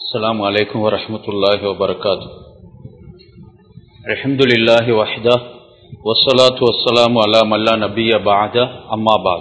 السلام عليكم ورحمة الله وبركاته الحمد لله وحده والصلاة والسلام على من لا نبي بعد أما بعد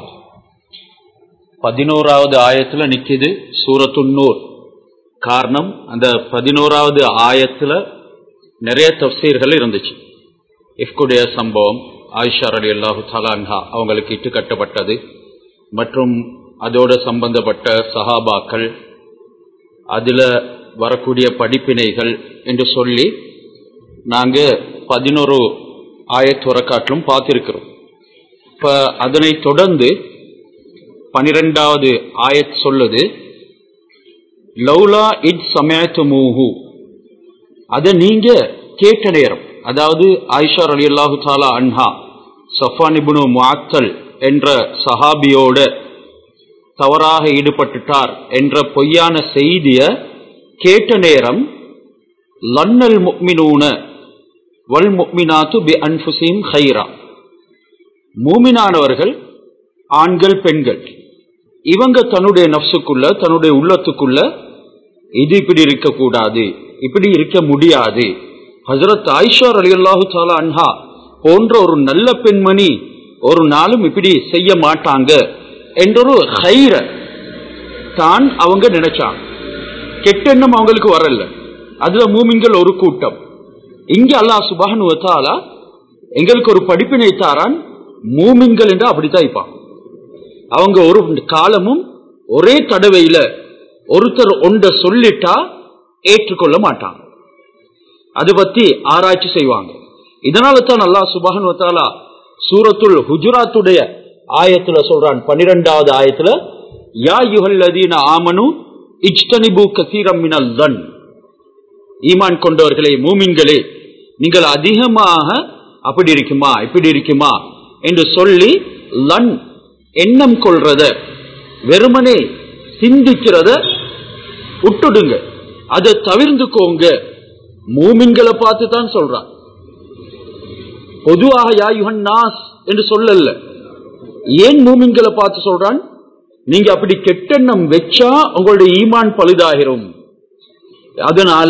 பதினோராவது ஆயத்துல நிக்குது சூரத்துன் நூர் காரணம் அந்த பதினோராவது ஆயத்துல நிறைய தப்சீர்கள் இருந்துச்சு இஃப்குடைய சம்பவம் ஆயிஷா அலி அல்லாஹு தலான்ஹா அவங்களுக்கு இட்டு கட்டப்பட்டது மற்றும் அதோட சம்பந்தப்பட்ட சஹாபாக்கள் அதுல வரக்கூடிய படிப்பினைகள் என்று சொல்லி நாங்க பதினோரு ஆயத்துறக்காட்டிலும் பார்த்திருக்கிறோம் இப்ப அதனை தொடர்ந்து பனிரெண்டாவது ஆயத் சொல்லுது லவ்லா இட் சமயத்து மூஹு அதை நீங்க கேட்ட நேரம் அதாவது ஆயிஷா அலி அல்லாஹு தாலா அன்ஹா சஃபானிபுனு முஅத்தல் என்ற சஹாபியோட தவறாக ஈடுபட்டுட்டார் என்ற பொய்யான செய்திய கேட்ட நேரம் லன்னல் முக்மினூன வல் முக்மினாத்து பி அன்ஃபுசீம் ஹைரா மூமினானவர்கள் ஆண்கள் பெண்கள் இவங்க தன்னுடைய நப்சுக்குள்ள தன்னுடைய உள்ளத்துக்குள்ள இது இப்படி இருக்கக்கூடாது இப்படி இருக்க முடியாது ஹசரத் ஆயிஷா அலி அல்லாஹு தாலா அன்ஹா போன்ற ஒரு நல்ல பெண்மணி ஒரு நாளும் இப்படி செய்ய மாட்டாங்க என்றொரு ஹைர தான் அவங்க நினைச்சாங்க கெட்டெண்ணம் அவங்களுக்கு வரல அதுல மூமிங்கள் ஒரு கூட்டம் இங்க அல்லாஹ் சுபானு வத்தாலா எங்களுக்கு ஒரு படிப்பினை தாரான் மூமின்கள் என்று அப்படித்தான் இருப்பான் அவங்க ஒரு காலமும் ஒரே தடவையில ஒருத்தர் ஒன்றை சொல்லிட்டா ஏற்றுக்கொள்ள மாட்டாங்க அதை பத்தி ஆராய்ச்சி செய்வாங்க இதனால தான் அல்லாஹ் சுபானு வத்தாலா சூரத்துல் ஹுஜுராத்துடைய ஆயத்துல சொல்றான் பன்னிரெண்டாவது ஆயத்துல யா யுகல்லதீன ஆமனு இஜ்தனிபு கசீரம் மினல் தன் ஈமான் கொண்டவர்களே மூமின்களே நீங்கள் அதிகமாக அப்படி இருக்குமா இப்படி இருக்குமா என்று சொல்லி லன் எண்ணம் கொள்றத வெறுமனே சிந்திக்கிறத விட்டுடுங்க அதை தவிர்ந்துக்கோங்க மூமின்களை பார்த்து தான் சொல்றான் பொதுவாக யா யுகன் நாஸ் என்று சொல்லல ஏன் மூமின்களை பார்த்து சொல்றான் நீங்க அப்படி கெட்டெண்ணம் வச்சா உங்களுடைய ஈமான் பழுதாகிரும் அதனால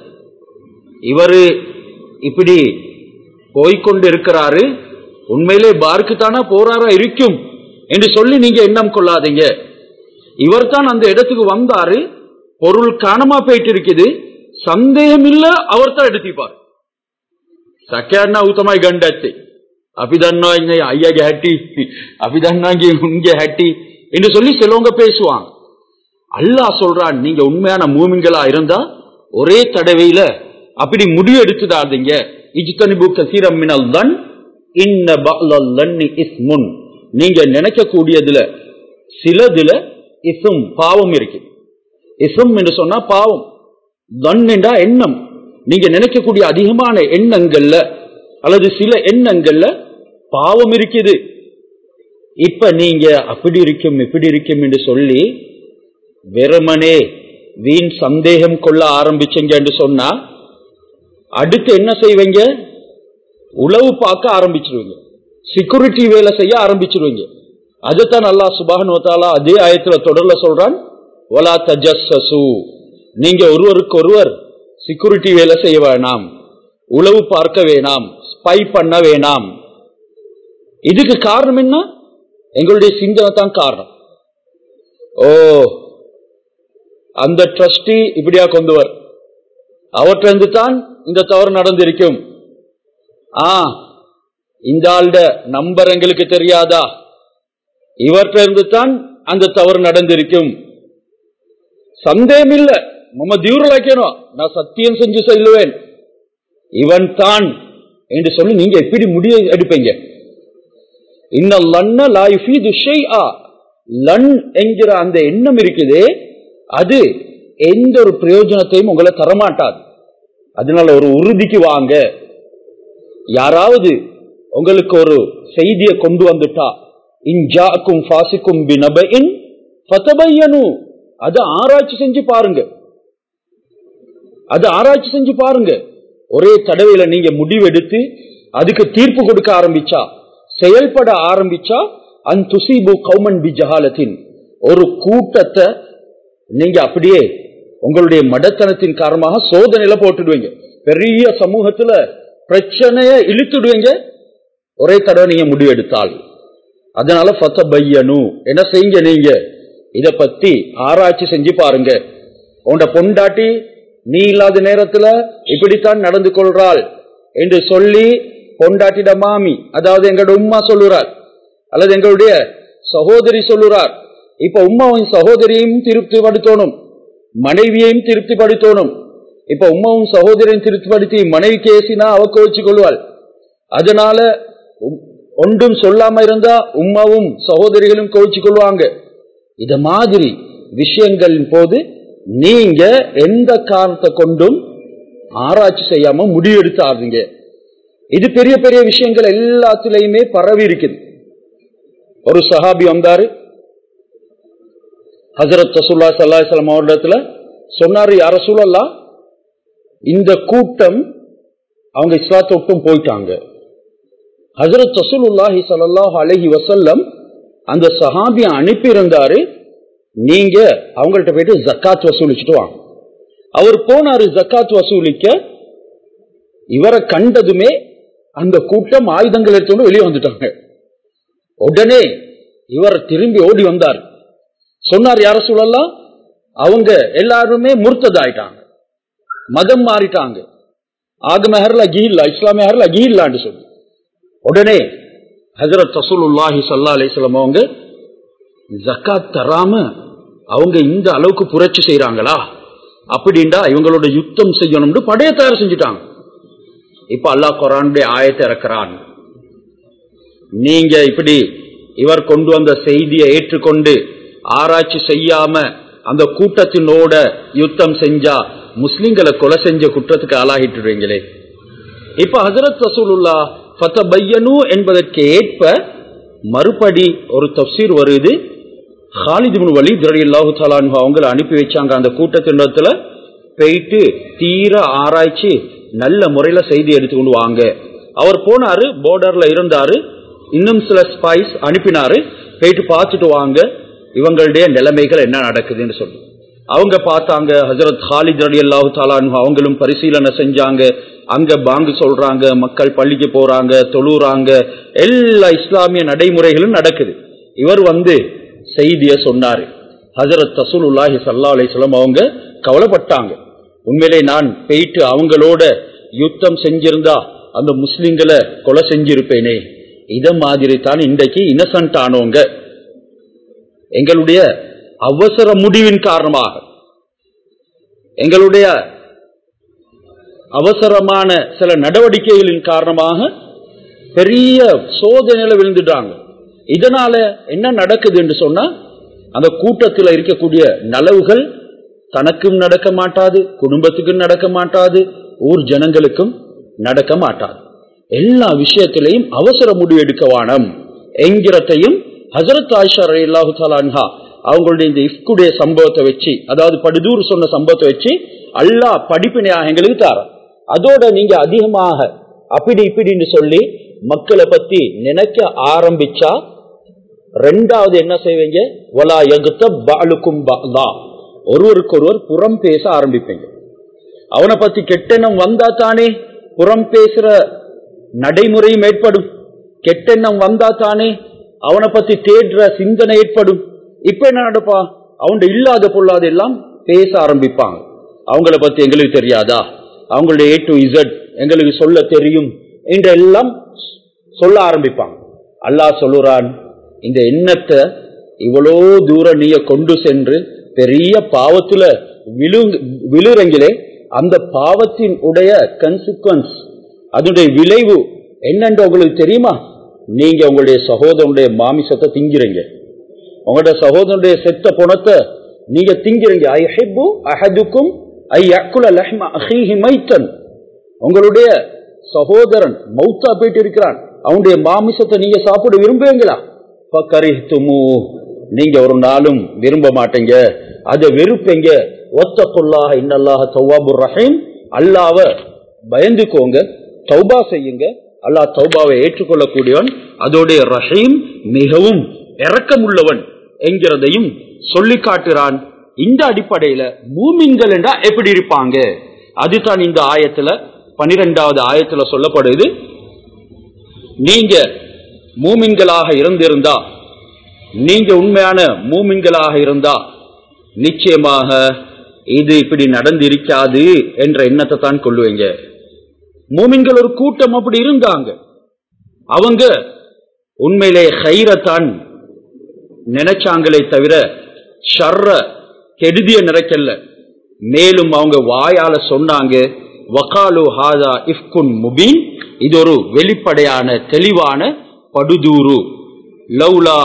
இவரு இப்படி போய்கொண்டு இருக்கிறாரு உண்மையிலே பார்க்கு தானா போறாரா இருக்கும் என்று சொல்லி நீங்க எண்ணம் கொள்ளாதீங்க இவர் தான் அந்த இடத்துக்கு வந்தாரு பொருள் காணமா போயிட்டு இருக்குது சந்தேகம் இல்ல அவர் தான் எடுத்திப்பார் සැකයන්න උතමයි ගණ්ඩ ඇත්තේ. අපි දන්නවා ඉන්න අයියගේ හැටි අපි දන්නාගේ උන්ගේ හැටි என்று சொல்லி சிலவங்க பேசுவாங்க அல்லாஹ் சொல்றான் நீங்க உண்மையான மூமின்களா இருந்தா ஒரே தடவையில அப்படி முடிவு எடுத்துடாதீங்க இஜ்தனிபு கசீரம் மினல் தன் இன்ன பலல்லன்னி இஸ்முன் நீங்க நினைக்கக்கூடியதுல சிலதுல இசும் பாவம் இருக்கு இசும் என்று சொன்னா பாவம் தன் என்றா எண்ணம் நீங்க நினைக்கக்கூடிய அதிகமான எண்ணங்கள்ல அல்லது சில எண்ணங்கள்ல பாவம் இருக்குது இப்ப நீங்க அப்படி இருக்கும் இப்படி இருக்கும் என்று சொல்லி வெறுமனே வீண் சந்தேகம் கொள்ள ஆரம்பிச்சீங்க என்று சொன்னா அடுத்து என்ன செய்வீங்க உளவு பார்க்க ஆரம்பிச்சிருவீங்க செக்யூரிட்டி வேலை செய்ய ஆரம்பிச்சிருவீங்க அதுதான் அல்லா சுபானுவத்தாலா அதே ஆயத்துல தொடர்ல சொல்றான் ஒலா தஜஸ்ஸு நீங்க ஒருவருக்கு ஒருவர் செக்யூரிட்டி வேலை செய்ய வேணாம் உளவு பார்க்க வேணாம் ஸ்பை பண்ண வேணாம் இதுக்கு காரணம் என்ன எங்களுடைய சிந்தனை தான் காரணம் ஓ அந்த ட்ரஸ்டி இப்படியா கொண்டுவர் அவற்றிலிருந்து தான் இந்த தவறு நடந்திருக்கும் ஆ இந்த ஆள்ட நம்பர் எங்களுக்கு தெரியாதா இவற்றிலிருந்து தான் அந்த தவறு நடந்திருக்கும் சந்தேகம் இல்லை நம்ம தீவிரலாக்கணும் நான் சத்தியம் செஞ்சு செல்லுவேன் இவன் தான் என்று சொல்லி நீங்க எப்படி முடிவு எடுப்பீங்க லன் என்கிற அந்த எண்ணம் இருக்குது அது எந்த ஒரு பிரயோஜனத்தையும் உங்களை தரமாட்டாது அதனால ஒரு உறுதிக்கு வாங்க யாராவது உங்களுக்கு ஒரு செய்தியை கொண்டு வந்துட்டா இன்ஜாக்கும் பாசிக்கும் பினபைன் ஃபதபையனு அதை ஆராய்ச்சி செஞ்சு பாருங்க அது ஆராய்ச்சி செஞ்சு பாருங்க ஒரே தடவையில நீங்க முடிவெடுத்து அதுக்கு தீர்ப்பு கொடுக்க ஆரம்பிச்சா செயல்பட ஆரம்பிச்சா அன் துசிபு கௌமன் பி ஜஹாலத்தின் ஒரு கூட்டத்தை நீங்க அப்படியே உங்களுடைய மடத்தனத்தின் காரணமாக சோதனையில போட்டுடுவீங்க பெரிய சமூகத்துல பிரச்சனைய இழுத்துடுவீங்க ஒரே தடவை நீங்க முடிவெடுத்தால் அதனால ஃபத்த பையனு என்ன செய்யுங்க நீங்க இத பத்தி ஆராய்ச்சி செஞ்சு பாருங்க உண்ட பொண்டாட்டி நீ இல்லாத நேரத்துல இப்படித்தான் நடந்து கொள்றாள் என்று சொல்லி பொண்டாட்டிட மாமி அதாவது எங்களோட உம்மா சொல்லுறார் அல்லது எங்களுடைய சகோதரி சொல்லுறார் இப்ப உம்மாவும் சகோதரியையும் திருப்திப்படுத்தணும் மனைவியையும் திருப்திப்படுத்தணும் இப்ப உம்மாவும் சகோதரியும் திருப்திப்படுத்தி மனைவி கேசினா அவ கோச்சு கொள்வாள் அதனால உம்- ஒன்றும் சொல்லாம இருந்தா உம்மாவும் சகோதரிகளும் கோச்சு கொள்வாங்க இத மாதிரி விஷயங்களின் போது நீங்க எந்த காரணத்தை கொண்டும் ஆராய்ச்சி செய்யாம முடிவெடுத்தாதீங்க இது பெரிய பெரிய விஷயங்கள் எல்லாத்திலையுமே பரவி இருக்குது ஒரு சஹாபி வந்தாரு ஹசரத் ரசூல்லா சல்லாஹம் அவரிடத்துல சொன்னாரு யார சூழல்லாம் இந்த கூட்டம் அவங்க இஸ்லாத்தை விட்டும் போயிட்டாங்க ஹசரத் ரசூலுல்லாஹி ஸல்லல்லாஹு அலைஹி வஸல்லம் அந்த சஹாபியை அனுப்பி இருந்தாரு நீங்க அவங்கள்ட்ட போயிட்டு ஜக்காத் வசூலிச்சுட்டு வாங்க அவர் போனாரு ஜக்காத் வசூலிக்க இவரை கண்டதுமே அந்த கூட்டம் ஆயுதங்கள் எடுத்துட்டு வெளியே வந்துட்டாங்க உடனே இவர் திரும்பி ஓடி வந்தார் சொன்னார் யார சொல்லலாம் அவங்க எல்லாருமே முர்த்ததாயிட்டாங்க மதம் மாறிட்டாங்க ஆக மெஹர்ல கீல்லா இஸ்லாமிய ஹர்ல கீல்லான்னு சொல்லி உடனே ஹஜரத் ரசூலுல்லாஹி சல்லா அலிஸ்லாம் அவங்க ஜக்காத் தராம அவங்க இந்த அளவுக்கு புரட்சி செய்றாங்களா அப்படின்டா இவங்களோட யுத்தம் செய்யணும்னு படைய தயார் செஞ்சுட்டாங்க இப்ப அல்லாஹ் குரானுடைய ஆயத்தை இறக்குறான் நீங்க இப்படி இவர் கொண்டு வந்த செய்தியை ஏற்றுக்கொண்டு ஆராய்ச்சி செய்யாம அந்த கூட்டத்தினோட யுத்தம் செஞ்சா முஸ்லிம்களை கொலை செஞ்ச குற்றத்துக்கு ஆளாகிட்டுருவீங்களே இப்ப ஹசரத் ரசூலுல்லா ஃபத்தபையனு என்பதற்கு ஏற்ப மறுபடி ஒரு தப்சீர் வருது ஹாலித் இப்னு வலீத் ரலியல்லாஹு தஆலா அன்ஹு அவங்கள அனுப்பி வச்சாங்க அந்த கூட்டத்தினத்துல போயிட்டு தீர ஆராய்ச்சி நல்ல முறையில செய்தி எடுத்துக்கொண்டு வாங்க அவர் போனாரு பார்டர்ல இருந்தாரு இன்னும் சில ஸ்பைஸ் அனுப்பினாரு போயிட்டு பார்த்துட்டு வாங்க இவங்களுடைய நிலைமைகள் என்ன நடக்குதுன்னு சொல்லி அவங்க பார்த்தாங்க ஹஜரத் ஹாலித் ரலி அல்லாஹு தாலான் அவங்களும் பரிசீலனை செஞ்சாங்க அங்க பாங்கு சொல்றாங்க மக்கள் பள்ளிக்கு போறாங்க தொழுறாங்க எல்லா இஸ்லாமிய நடைமுறைகளும் நடக்குது இவர் வந்து செய்திய சொன்னாரு ஹஜரத் ரசூலுல்லாஹி ஸல்லல்லாஹு அலைஹி வஸல்லம் அவங்க கவலைப்பட்டாங்க உண்மையிலே நான் போயிட்டு அவங்களோட யுத்தம் செஞ்சிருந்தா அந்த முஸ்லிம்களை கொலை செஞ்சிருப்பேனே இத மாதிரி தான் இன்றைக்கு இன்னசென்ட் ஆனவங்க எங்களுடைய அவசர முடிவின் காரணமாக எங்களுடைய அவசரமான சில நடவடிக்கைகளின் காரணமாக பெரிய சோதனையில விழுந்துட்டாங்க இதனால என்ன நடக்குது என்று சொன்னா அந்த கூட்டத்தில் இருக்கக்கூடிய நலவுகள் தனக்கும் நடக்க மாட்டாது குடும்பத்துக்கும் நடக்க மாட்டாது ஊர் ஜனங்களுக்கும் நடக்க மாட்டாது எல்லா விஷயத்திலையும் அவசர முடிவு எடுக்க வானம் என்கிறதையும் ஹசரத் ஆயிஷா அல்லாஹு தாலான்ஹா அவங்களுடைய இந்த இஃப்குடைய சம்பவத்தை வச்சு அதாவது படுதூர் சொன்ன சம்பவத்தை வச்சு அல்லாஹ் படிப்பினையாக எங்களுக்கு தார அதோட நீங்க அதிகமாக அப்படி இப்படின்னு சொல்லி மக்களை பத்தி நினைக்க ஆரம்பிச்சா ரெண்டாவது என்ன செய்வீங்க வலா எகுத்த பாலுக்கும் பாலா ஒருவருக்கொருவர் புறம் பேச ஆரம்பிப்பீங்க அவனை பத்தி கெட்டெண்ணம் வந்தா தானே புறம் பேசுற நடைமுறையும் ஏற்படும் கெட்டெண்ணம் வந்தா தானே அவனை பத்தி தேடுற சிந்தனை ஏற்படும் இப்ப என்ன நடப்பா அவன் இல்லாத பொல்லாத எல்லாம் பேச ஆரம்பிப்பாங்க அவங்கள பத்தி எங்களுக்கு தெரியாதா அவங்களுடைய ஏ டு இசட் எங்களுக்கு சொல்ல தெரியும் என்ற எல்லாம் சொல்ல ஆரம்பிப்பாங்க அல்லாஹ் சொல்லுறான் இந்த எண்ணத்தை இவ்வளோ தூரம் நீங்க கொண்டு சென்று பெரிய பாவத்துல விழு விழுறங்கிலே அந்த பாவத்தின் உடைய கன்சிக்வன்ஸ் அதனுடைய விளைவு என்னன்னு உங்களுக்கு தெரியுமா நீங்க உங்களுடைய சகோதரனுடைய மாமிசத்தை திங்கிறீங்க உங்களுடைய சகோதரனுடைய செத்த பணத்தை நீங்க திங்கிறீங்க ஐ ஹிப்பு அஹதுக்கும் ஐ அக்குல லஹ்ம அஹீஹி மைத்தன் உங்களுடைய சகோதரன் மௌத்தா போயிட்டு இருக்கிறான் அவனுடைய மாமிசத்தை நீங்க சாப்பிட விரும்புவீங்களா பக்கரித்துமு நீங்க ஒரு நாளும் விரும்ப மாட்டீங்க அதை வெறுப்பீங்க ஒத்தக்குள்ளாக இன்னல்லாக தௌவாபுர் ரஹீம் அல்லாவ பயந்துக்கோங்க தௌபா செய்யுங்க அல்லாஹ் தௌபாவை ஏற்றுக்கொள்ளக்கூடியவன் அதோடைய ரஹீம் மிகவும் இரக்கமுள்ளவன் என்கிறதையும் சொல்லி காட்டுறான் இந்த அடிப்படையில மூமின்கள் என்றா எப்படி இருப்பாங்க அதுதான் இந்த ஆயத்துல பனிரெண்டாவது ஆயத்துல சொல்லப்படுது நீங்க மூமின்களாக இருந்திருந்தா நீங்க உண்மையான மூமின்களாக இருந்தா நிச்சயமாக இது இப்படி நடந்திருக்காது என்ற எண்ணத்தை தான் கொள்ளுவீங்க மூமின்கள் ஒரு கூட்டம் அப்படி இருந்தாங்க அவங்க உண்மையிலே ஹைரத்தான் நினைச்சாங்களே தவிர ஷர்ர கெடுதிய நினைக்கல மேலும் அவங்க வாயால சொன்னாங்க வகாலு ஹாதா இஃப்குன் முபீன் இது ஒரு வெளிப்படையான தெளிவான படுதூரு லவ்லா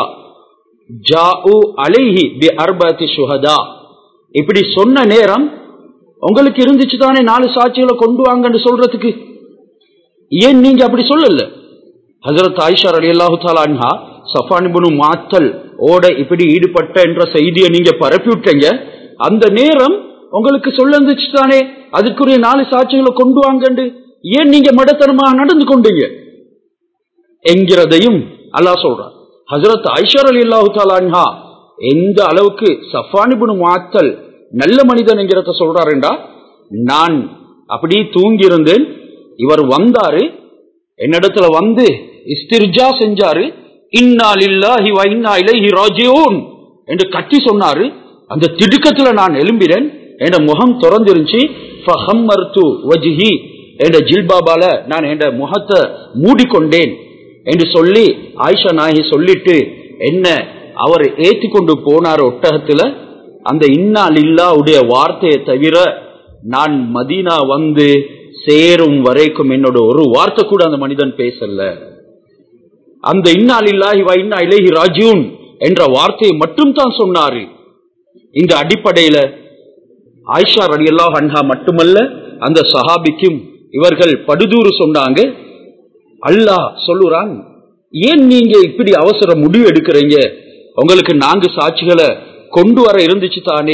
ஜாஉ அலைஹி பி அர்பத்தி சுஹதா இப்படி சொன்ன நேரம் உங்களுக்கு இருந்துச்சு தானே நாலு சாட்சிகளை கொண்டு வாங்கன்னு சொல்றதுக்கு ஏன் நீங்க அப்படி சொல்லல ஹசரத் ஆயிஷா அலி அல்லாஹு தாலான்ஹா சஃபானிபுனு மாத்தல் ஓட இப்படி ஈடுபட்ட என்ற செய்தியை நீங்க பரப்பி விட்டீங்க அந்த நேரம் உங்களுக்கு சொல்ல இருந்துச்சு தானே அதுக்குரிய நாலு சாட்சிகளை கொண்டு வாங்கண்டு ஏன் நீங்க மடத்தனமாக நடந்து கொண்டீங்க என்கிறதையும் அல்லாஹ் சொல்றான் ஹசரத் ஐஷர் அலி அல்லாஹு தாலான்ஹா எந்த அளவுக்கு சஃபானிபுனு மாத்தல் நல்ல மனிதன் என்கிறத சொல்றாருண்டா நான் அப்படி தூங்கி இருந்தேன் இவர் வந்தாரு என்னிடத்துல வந்து இஸ்திர்ஜா செஞ்சாரு இன்னா லில்லாஹி வ இன்னா இலைஹி ராஜிஊன் என்று கத்தி சொன்னாரு அந்த திடுக்கத்துல நான் எழும்பினேன் என் முகம் திறந்திருந்துச்சு ஃபஹம்மர்து வஜ்ஹி என்ற ஜில்பாபால நான் என் முகத்தை மூடிக்கொண்டேன் என்று சொல்லி ஆயிஷா நாயகி சொல்லிட்டு என்ன அவர் ஏத்தி கொண்டு போனார் ஒட்டகத்துல அந்த இன்னா லில்லா உடைய வார்த்தையை தவிர நான் மதீனா வந்து சேரும் வரைக்கும் என்னோட ஒரு வார்த்தை கூட அந்த மனிதன் பேசல அந்த இன்னால் இல்லாஹி வா இன்னா இலேஹி ராஜூன் என்ற வார்த்தையை மட்டும் தான் சொன்னாரு இந்த அடிப்படையில ஆயிஷா ரலி அல்லாஹ் அன்ஹா மட்டுமல்ல அந்த சஹாபிக்கும் இவர்கள் படுதூறு சொன்னாங்க அல்லாஹ் சொல்லுறான் ஏன் நீங்க இப்படி அவசர முடிவு எடுக்கிறீங்க உங்களுக்கு நான்கு சாட்சிகளை கொண்டு வர இருந்துச்சு தானே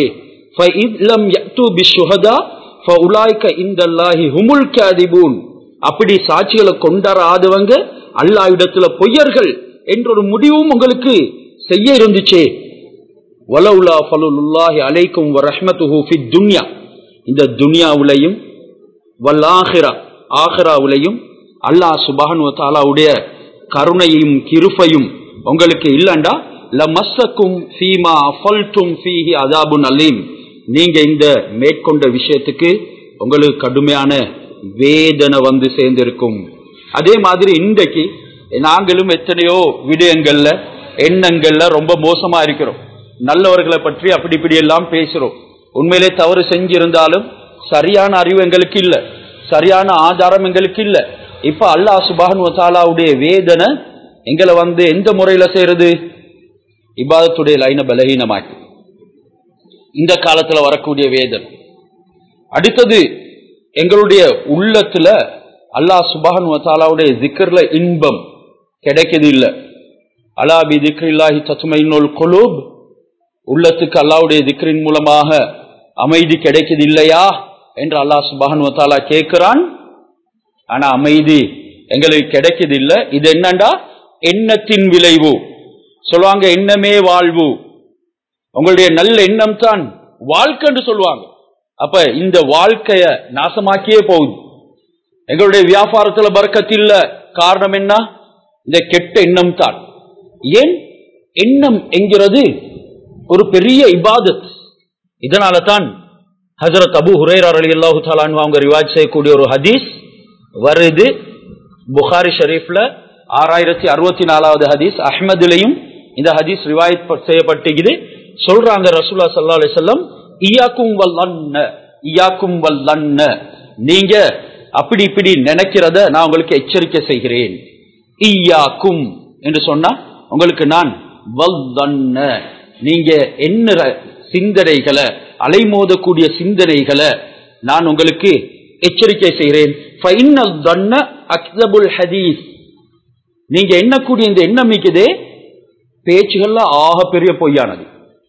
அப்படி சாட்சிகளை கொண்டாடாதவங்க அல்லாவிடத்துல பொய்யர்கள் என்ற ஒரு முடிவும் உங்களுக்கு செய்ய இருந்துச்சே வலவுலா ஃபலுல்லாஹி அலைக்கும் வரஹ்மத்துஹு ஃபித் துன்யா இந்த துன்யாவுலையும் வல்லாஹிரா ஆஹிராவுலையும் அல்லாஹ் சுபஹன் தாலாவுடைய கருணையும் கிருபையும் உங்களுக்கு இல்லண்டா லமஸ்ஸக்கும் ஃபீமா அஃபல்தும் ஃபீஹி அதாபுன் அலீம் நீங்க இந்த மேற்கொண்ட விஷயத்துக்கு உங்களுக்கு கடுமையான வேதனை வந்து சேர்ந்திருக்கும் அதே மாதிரி இன்றைக்கு நாங்களும் எத்தனையோ விடயங்கள்ல எண்ணங்கள்ல ரொம்ப மோசமா இருக்கிறோம் நல்லவர்களை பற்றி அப்படி இப்படி எல்லாம் பேசுறோம் உண்மையிலே தவறு செஞ்சிருந்தாலும் சரியான அறிவு எங்களுக்கு இல்ல சரியான ஆதாரம் எங்களுக்கு இல்ல இப்ப அல்லாஹ் சுபான் வசாலாவுடைய வேதனை எங்களை வந்து எந்த முறையில செய்யறது இபாதத்துடைய லைன பலகீனமாக்கி இந்த காலத்துல வரக்கூடிய வேதனை அடுத்தது எங்களுடைய உள்ளத்துல அல்லாஹ் சுபான் வசாலாவுடைய ஜிக்கர்ல இன்பம் கிடைக்குது இல்ல அலா பி திக்ரில்லாஹி தத்துமைனோல் கொலூப் உள்ளத்துக்கு அல்லாவுடைய திக்ரின் மூலமாக அமைதி கிடைக்குது இல்லையா என்று அல்லாஹ் சுபான் வத்தாலா கேட்கிறான் ஆனா அமைதி எங்களுக்கு கிடைக்குது இல்ல இது என்னண்டா எண்ணத்தின் விளைவு சொல்லுவாங்க எண்ணமே வாழ்வு உங்களுடைய நல்ல எண்ணம் தான் வாழ்க்கைன்னு சொல்லுவாங்க அப்ப இந்த வாழ்க்கைய நாசமாக்கியே போகுது எங்களுடைய வியாபாரத்துல பறக்கத்தில்ல காரணம் என்ன இந்த கெட்ட எண்ணம் தான் ஏன் எண்ணம் என்கிறது ஒரு பெரிய இபாதத் இதனால தான் ஹசரத் அபு ஹுரேரார் அலி அல்லாஹு தாலான் அவங்க ரிவாஜ் செய்யக்கூடிய ஒரு ஹதீஸ் வருது புகாரி ஷரீஃப்ல ஆறாயிரத்தி அறுபத்தி நாலாவது ஹதீஸ் அஹ்மதுலையும் இந்த ஹதீஸ் ரிவாயத் செய்யப்பட்டிருக்குது சொல்றாங்க ரசூல்லா சல்லா அலிசல்லம் இயாக்கும் வல்லன்ன இயாக்கும் வல்லன்ன நீங்க அப்படி இப்படி நினைக்கிறத நான் உங்களுக்கு எச்சரிக்கை செய்கிறேன் ஈயாக்கும் என்று சொன்னா உங்களுக்கு நான் வல்தன்ன நீங்க என்ன சிந்தனைகளை அலைமோதக்கூடிய சிந்தனைகளை நான் உங்களுக்கு எச்சரிக்கை செய்கிறேன் ஃபைனல் தன்ன அக்தபுல் ஹதீஸ் நீங்க எண்ணக்கூடிய இந்த எண்ணம் மிக்கதே பேச்சுகள்ல ஆக பெரிய பொய்யானது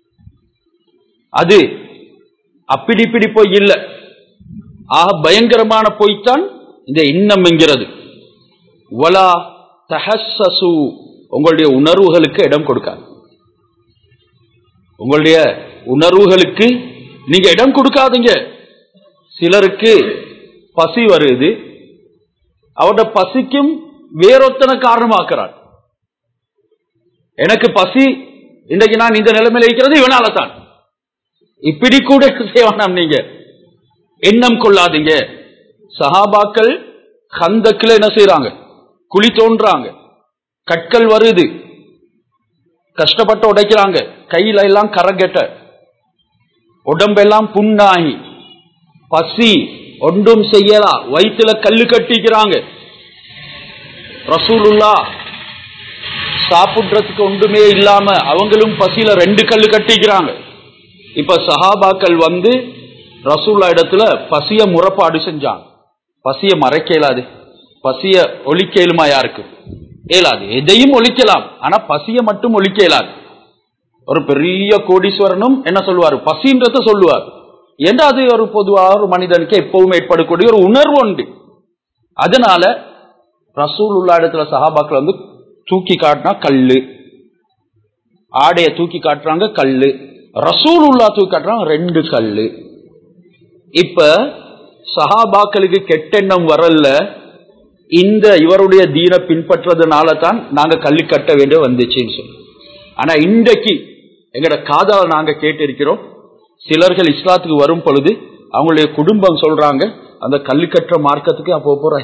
அது அப்படி இப்படி பொய் இல்ல ஆக பயங்கரமான பொய்த்தான் இந்த எண்ணம் என்கிறது வலா தஹசு உங்களுடைய உணர்வுகளுக்கு இடம் கொடுக்காது உங்களுடைய உணர்வுகளுக்கு நீங்க இடம் கொடுக்காதீங்க சிலருக்கு பசி வருது அவரோட பசிக்கும் வேறொத்தனை காரணமாக்குறான் எனக்கு பசி இன்றைக்கு நான் இந்த நிலைமையில இருக்கிறது இவனால தான் இப்படி கூட செய்வானாம் நீங்க எண்ணம் கொள்ளாதீங்க சஹாபாக்கள் கந்தக்கில் என்ன செய்யறாங்க குழி தோன்றாங்க கற்கள் வருது கஷ்டப்பட்டு உடைக்கிறாங்க கையில எல்லாம் கரங்கெட்ட உடம்பெல்லாம் புண்ணாகி பசி ஒன்றும் செய்யலா வயிற்றுல கல்லு கட்டிக்கிறாங்க ரசூலுல்லா சாப்பிடுறதுக்கு ஒன்றுமே இல்லாம அவங்களும் பசியில ரெண்டு கல்லு கட்டிக்கிறாங்க இப்ப சஹாபாக்கள் வந்து ரசூல்லா இடத்துல பசிய முறப்பாடு செஞ்சாங்க பசிய மறைக்க இயலாது பசிய ஒழிக்க இயலுமா யாருக்கு இயலாது எதையும் ஒழிக்கலாம் ஆனா பசிய மட்டும் ஒழிக்க இயலாது ஒரு பெரிய கோடீஸ்வரனும் என்ன சொல்லுவாரு பசின்றத சொல்லுவார் ஏன்னா அது ஒரு பொதுவாக ஒரு மனிதனுக்கு எப்பவும் ஏற்படக்கூடிய ஒரு உணர்வு உண்டு அதனால ரசூல் உள்ள இடத்துல சஹாபாக்கள் வந்து தூக்கி காட்டினா கல்லு ஆடைய தூக்கி காட்டுறாங்க கல்லு ரசூல் உள்ளா தூக்கி காட்டுறாங்க ரெண்டு கல்லு இப்ப சஹாபாக்களுக்கு கெட்டெண்ணம் வரல இந்த இவருடைய தீன பின்பற்றதுனால தான் நாங்க கல்லு கட்ட வேண்டிய வந்துச்சுன்னு சொல்லி ஆனா இன்றைக்கு எங்கட காதால நாங்க கேட்டிருக்கிறோம் சிலர்கள் இஸ்லாத்துக்கு வரும் பொழுது அவங்களுடைய குடும்பம் சொல்றாங்க அந்த கல்லு கட்டுற மார்க்கத்துக்கு அப்போ போற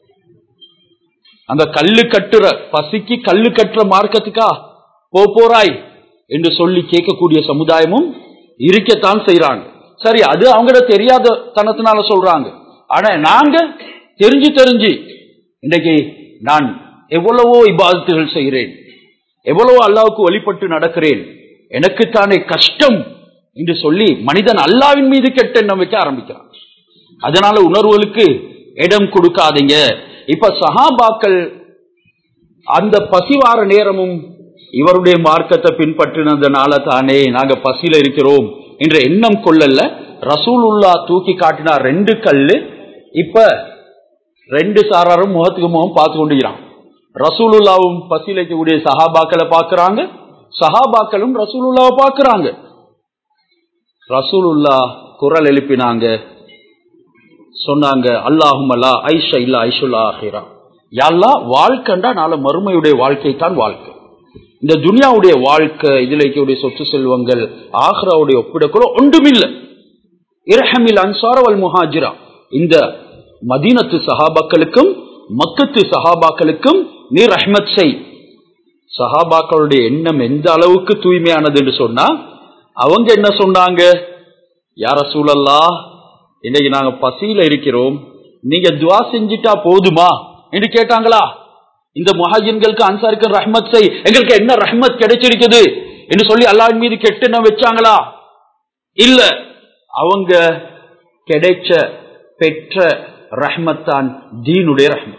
அந்த கல்லு கட்டுற பசிக்கு கல்லு கட்டுற மார்க்கத்துக்கா போ போறாய் என்று சொல்லி கேட்கக்கூடிய சமுதாயமும் இருக்கத்தான் செய்யறாங்க சரி அது அவங்கள தெரியாத தனத்தினால சொல்றாங்க ஆனா நாங்க தெரிஞ்சு தெரிஞ்சு இன்றைக்கு நான் எவ்வளவோ இபாதத்துகள் செய்கிறேன் எவ்வளவோ அல்லாவுக்கு வழிபட்டு நடக்கிறேன் எனக்குத்தானே கஷ்டம் என்று சொல்லி மனிதன் அல்லாவின் மீது கெட்ட எண்ணம் வைக்க ஆரம்பிக்கிறான் அதனால உணர்வுகளுக்கு இடம் கொடுக்காதீங்க இப்ப சஹாபாக்கள் அந்த பசிவார நேரமும் இவருடைய மார்க்கத்தை பின்பற்றினதுனால தானே நாங்க பசியில இருக்கிறோம் என்ற எண்ணம் கொள்ளல ரசூலுல்லா தூக்கி காட்டினார் ரெண்டு கல்லு இப்ப ரெண்டு சாராரும் முகத்துக்கு முகம் பார்த்து கொண்டுகிறான் ரசூலுல்லாவும் பசியில் இருக்கக்கூடிய சஹாபாக்களை பார்க்கறாங்க சஹாபாக்களும் ரசூலுல்லாவை பார்க்கறாங்க ரசூலுல்லா குரல் எழுப்பினாங்க சொன்னாங்க அல்லாஹும் அல்லா ஐஷா இல்லா ஐஷுல்லா ஆகிறா யாழ்லா வாழ்க்கைண்டா நாளை மறுமையுடைய வாழ்க்கை தான் வாழ்க்கை இந்த துனியாவுடைய வாழ்க்கை இதுல இருக்கக்கூடிய சொத்து செல்வங்கள் ஆஹ்ராவுடைய ஒப்பிடக்குள்ள ஒன்றுமில்லை இரஹமில் அன்சாரவல் முஹாஜிரா இந்த மதீனத்து சஹாபாக்களுக்கும் மக்கத்து சஹாபாக்களுக்கும் நீ ரஹ்மத் செய் சஹாபாக்களுடைய எண்ணம் எந்த அளவுக்கு தூய்மையானது என்று சொன்னா அவங்க என்ன சொன்னாங்க யார சூழல்லா இன்னைக்கு நாங்க பசியில இருக்கிறோம் நீங்க துவா செஞ்சிட்டா போதுமா என்று கேட்டாங்களா இந்த முஹாஜின்களுக்கு அன்சாருக்கு ரஹ்மத் செய் எங்களுக்கு என்ன ரஹ்மத் கிடைச்சிருக்குது என்று சொல்லி அல்லாஹ் மீது கெட்டெண்ண வச்சாங்களா இல்ல அவங்க கிடைச்ச பெற்ற ரஹ்மத்தான் தீனுடைய ரஹ்மத்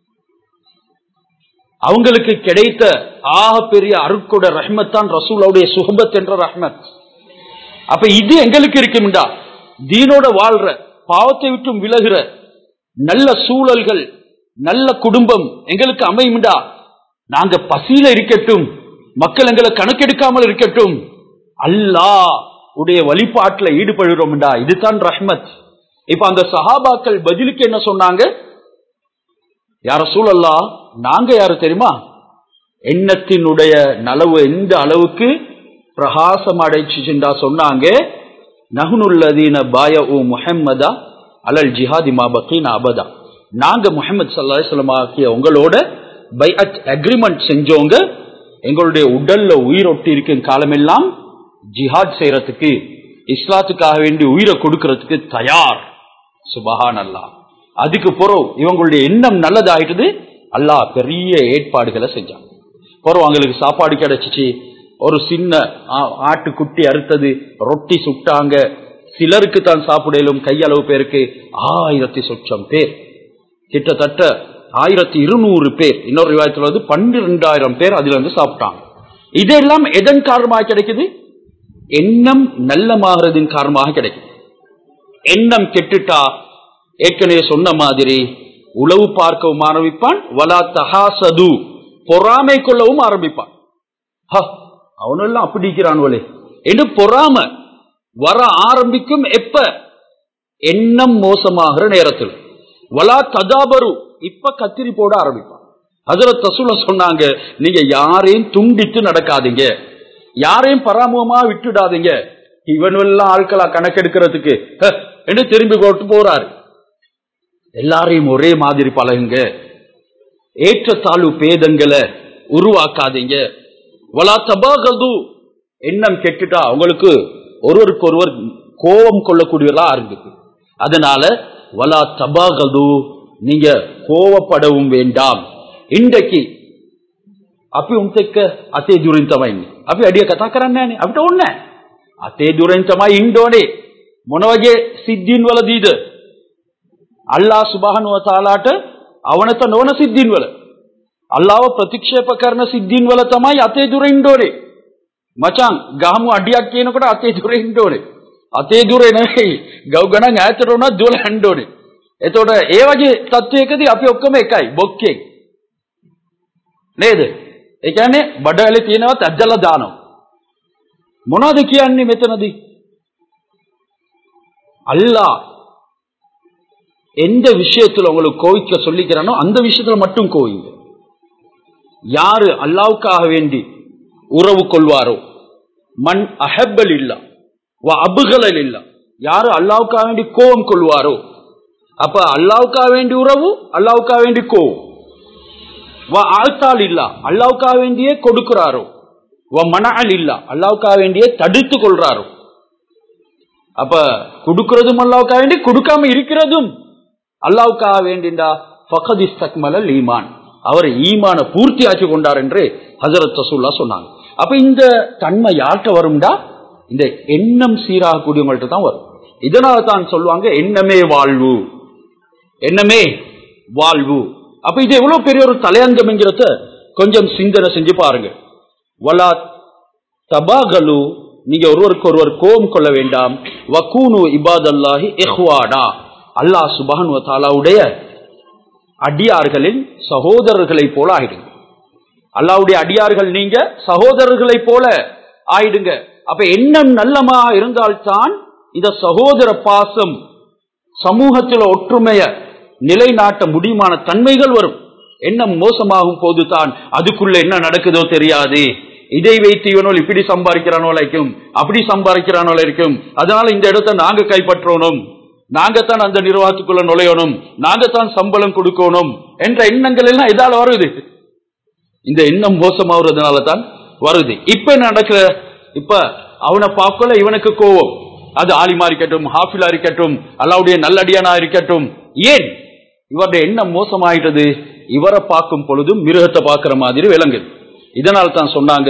அவங்களுக்கு கிடைத்த ஆக பெரிய அருட்கொட ரஹ்மத்தான் ரசூலுடைய சுகபத் என்ற ரஹ்மத் அப்ப இது எங்களுக்கு இருக்கும்டா தீனோட வாழ்ற பாவத்தை விட்டும் விலகுற நல்ல சூழல்கள் நல்ல குடும்பம் எங்களுக்கு அமையும்டா நாங்க பசியில இருக்கட்டும் மக்கள் எங்களை கணக்கெடுக்காமல் இருக்கட்டும் அல்லாஹ் உடைய வழிபாட்டுல ஈடுபடுறோம்டா இதுதான் ரஹ்மத் இப்ப அந்த சஹாபாக்கள் பதிலுக்கு என்ன சொன்னாங்க யார சூழல்லா நாங்க யாரு தெரியுமா எண்ணத்தினுடைய நலவு எந்த அளவுக்கு பிரகாசம் அடைச்சுண்டா சொன்னாங்க நகுனுல்லதீன பாய உ முஹம்மதா அலல் ஜிஹாதி மாபக்கின் அபதா நாங்க முகமது சல்லாஹம் ஆக்கிய உங்களோட பை அட் அக்ரிமெண்ட் செஞ்சோங்க எங்களுடைய உடல்ல உயிர் ஒட்டி இருக்கும் காலமெல்லாம் ஜிஹாத் செய்யறதுக்கு இஸ்லாத்துக்காக வேண்டி உயிரை கொடுக்கறதுக்கு தயார் சுபஹான் அல்லா அதுக்கு பிறகு இவங்களுடைய எண்ணம் நல்லதாயிட்டது அல்லாஹ் பெரிய ஏற்பாடுகளை செஞ்சாங்க பிறகு அவங்களுக்கு சாப்பாடு கிடைச்சிச்சு ஒரு சின்ன ஆட்டுக்குட்டி அறுத்தது ரொட்டி சுட்டாங்க சிலருக்கு தான் சாப்பிடலும் கையளவு பேருக்கு ஆயிரத்தி சொச்சம் பேர் கிட்டத்தட்ட ஆயிரத்தி இருநூறு பேர் இன்னொரு விவாதத்தில் வந்து பன்னிரெண்டாயிரம் பேர் அதுல இருந்து சாப்பிட்டாங்க இதெல்லாம் எதன் காரணமாக கிடைக்குது எண்ணம் நல்லமாகிறதின் காரணமாக கிடைக்குது எண்ணம் கெட்டுட்டா ஏற்கனவே சொன்ன மாதிரி உளவு பார்க்கவும் ஆரம்பிப்பான் வலா தஹாசது பொறாமை கொள்ளவும் ஆரம்பிப்பான் அவனெல்லாம் அப்படி இருக்கிறான்வலே என்று பொறாம வர ஆரம்பிக்கும் எப்ப எண்ணம் மோசமாகிற நேரத்தில் வலா ததாபரு இப்ப கத்திரி போட ஆரம்பிப்பான் ஹசரத் தசூல சொன்னாங்க நீங்க யாரையும் துண்டித்து நடக்காதீங்க யாரையும் பராமுகமா விட்டுடாதீங்க இவன் எல்லாம் ஆட்களா கணக்கெடுக்கிறதுக்கு ஹ, என்று திரும்பி போட்டு போறாரு எல்லாரையும் ஒரே மாதிரி பழகுங்க ஏற்றத்தாழ்வு பேதங்களை உருவாக்காதீங்க வலா தபாகது எண்ணம் கெட்டுட்டா உங்களுக்கு ஒருவருக்கு ஒருவர் கோபம் கொள்ளக்கூடியவர்களா ஆரம்பிக்கு அதனால வலா தபாகது நீங்க கோவப்படவும் வேண்டாம் இன்றைக்கு අපි උන්ට එක්ක අතේ දුරින් තමයි ඉන්නේ. අපි අඩිය කතා කරන්නේ නැහනේ. අපිට ඕනේ නැහැ. අතේ දුරින් තමයි ඉන්න ඕනේ. මොන වගේ සිද්ධීන් වලදීද? අල්ලාහ් සුබ්හානහු වතාලාට අවනත නොවන සිද්ධීන් වල. අල්ලාහව ප්‍රතික්ෂේප කරන සිද්ධීන් වල තමයි අතේ දුරින් ඉන්න ඕනේ. මචං ගහමු අඩියක් කියනකොට අතේ දුරින් ඉන්න ඕනේ. අතේ දුරේ නෙවෙයි. ගව් ගණන් ඈතට උනත් දුවලා යන්න ඕනේ. එතකොට ඒ වගේ තත්වයකදී අපි ඔක්කොම එකයි. බොක්කේ. නේද? ඒ කියන්නේ බඩවැලේ තියෙනවත් අජ්ජලා දානවා. මොනවද කියන්නේ මෙතනදී? அல்லாஹ் எந்த விஷயத்துல உங்களுக்கு கோவிக்க சொல்லிக்கிறானோ அந்த விஷயத்துல மட்டும் கோவிங்க யாரு அல்லாவுக்காக வேண்டி உறவு கொள்வாரோ மண் அஹப்பல் இல்லா வ அபுகலல் இல்லா யாரு அல்லாவுக்காக வேண்டி கோபம் கொள்வாரோ அப்ப அல்லாவுக்காக வேண்டி உறவு அல்லாவுக்காக வேண்டி கோவம் வ ஆழ்த்தால் இல்லா அல்லாவுக்காக வேண்டியே கொடுக்கிறாரோ வ மனஅல் இல்லா அல்லாவுக்காக வேண்டியே தடுத்து கொள்றாரோ அப்ப கொடுக்கிறதும் அல்லாவுக்காக வேண்டி கொடுக்காம இருக்கிறதும் அல்லாவுக்காக வேண்டிண்டா ஃபகத் இஸ்தக்மலல் ஈமான் அவர் ஈமான பூர்த்தி ஆக்கி கொண்டார் என்று ஹசரத் ரசூல்லா சொன்னாங்க அப்ப இந்த தன்மை யார்கிட்ட வரும்டா இந்த எண்ணம் சீராகக்கூடியவங்கள்ட்ட தான் வரும் இதனால தான் சொல்லுவாங்க எண்ணமே வாழ்வு எண்ணமே வாழ்வு அப்ப இது எவ்வளவு பெரிய ஒரு தலையங்கம் என்கிறத கொஞ்சம் சிந்தனை செஞ்சு பாருங்க வலா தபாகலு நீங்க ஒருவருக்கு ஒருவர் கோபம் கொள்ள வேண்டாம் வக்கூனு இபாதல்லாஹி இஹ்வாடா அல்லாஹ் சுபான் தாலாவுடைய அடியார்களின் சகோதரர்களை போல ஆயிடுங்க அல்லாவுடைய அடியார்கள் நீங்க சகோதரர்களை போல ஆயிடுங்க அப்ப எண்ணம் நல்லமா இருந்தால்தான் இந்த சகோதர பாசம் சமூகத்தில் ஒற்றுமைய நிலைநாட்ட முடியுமான தன்மைகள் வரும் எண்ணம் மோசமாகும் போதுதான் அதுக்குள்ள என்ன நடக்குதோ தெரியாது இதை வைத்து இவனோல் இப்படி சம்பாதிக்கிறானோ இருக்கும் அப்படி சம்பாதிக்கிறானோ இருக்கும் அதனால இந்த இடத்தை நாங்க கைப்பற்றணும் நாங்கத்தான் அந்த நிர்வாகத்துக்குள்ள நுழையணும் நாங்கத்தான் சம்பளம் கொடுக்கணும் என்ற எண்ணங்கள் எல்லாம் இதால வருது இந்த எண்ணம் மோசமாகிறதுனால தான் வருது இப்ப என்ன நடக்கிற இப்ப அவனை பார்க்கல இவனுக்கு கோவம் அது ஆலிமா இருக்கட்டும் ஹாஃபிலா இருக்கட்டும் அல்லாவுடைய நல்லடியானா இருக்கட்டும் ஏன் இவருடைய எண்ணம் மோசமாயிட்டது இவரை பார்க்கும் பொழுதும் மிருகத்தை பார்க்கிற மாதிரி விளங்குது இதனால் தான் சொன்னாங்க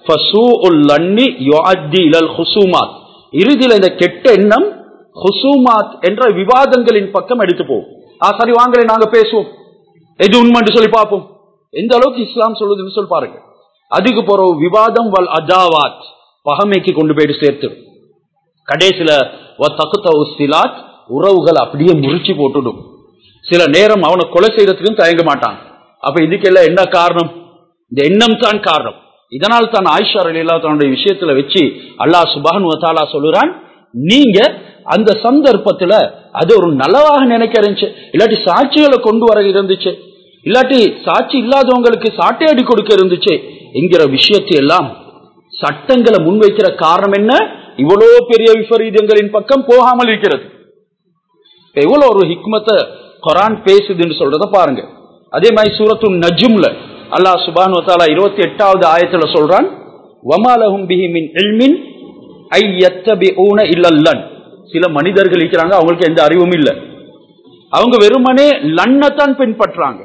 இறுதியில் இந்த கெட்ட எண்ணம் ஹுசூமாத் என்ற விவாதங்களின் பக்கம் எடுத்து போகும் ஆ சரி வாங்களே நாங்க பேசுவோம் எது உண்மைன்னு சொல்லி பார்ப்போம் எந்த அளவுக்கு இஸ்லாம் சொல்லுதுன்னு சொல்லி பாருங்க அதுக்கு போற விவாதம் வல் அஜாவாத் பகமைக்கு கொண்டு போயிட்டு சேர்த்துடும் கடைசியில சிலாத் உறவுகள் அப்படியே முறிச்சு போட்டுடும் சில நேரம் அவனை கொலை செய்யறதுக்கும் தயங்க மாட்டான் அப்ப இதுக்கெல்லாம் என்ன காரணம் இந்த எண்ணம் தான் காரணம் இதனால் தான் ஆயிஷா அலிலா தன்னுடைய விஷயத்துல வச்சு அல்லாஹ் சுபான் தாலா சொல்லுறான் நீங்க அந்த சந்தர்ப்பத்துல அது ஒரு நலவாக நினைக்க இருந்துச்சு இல்லாட்டி சாட்சிகளை கொண்டு வர இருந்துச்சு இல்லாட்டி சாட்சி இல்லாதவங்களுக்கு சாட்டையடி கொடுக்க இருந்துச்சு என்கிற விஷயத்தை எல்லாம் சட்டங்களை முன்வைக்கிற காரணம் என்ன இவ்வளவு பெரிய விபரீதங்களின் பக்கம் போகாமல் இருக்கிறது எவ்வளவு ஒரு ஹிக்மத்தை குரான் பேசுதுன்னு சொல்றத பாருங்க அதே மாதிரி சூரத்து நஜும்ல அல்லாஹ் சுபான் வத்தாலா இருபத்தி எட்டாவது ஆயத்துல சொல்றான் வமாலஹும் பிஹி மின் இல்மின் ஐ யத்தபிஊன இல்லல்லன் சில மனிதர்கள் இருக்கிறாங்க அவங்களுக்கு எந்த அறிவும் இல்லை அவங்க வெறுமனே லன்னத்தான் பின்பற்றாங்க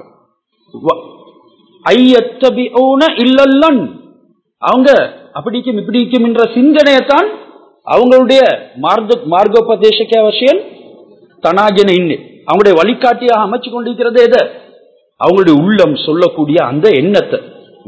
ஐயத்தபிஊன இல்லல்லன் அவங்க அப்படிக்கும் இப்படிக்கும் என்ற சிந்தனையத்தான் அவங்களுடைய மார்க்க மார்க்கோபதேசக்க அவசியம் தனாஜன இன்னு அவங்களுடைய வழிகாட்டியாக அமைச்சு கொண்டிருக்கிறது எது அவங்களுடைய உள்ளம் சொல்லக்கூடிய அந்த எண்ணத்தை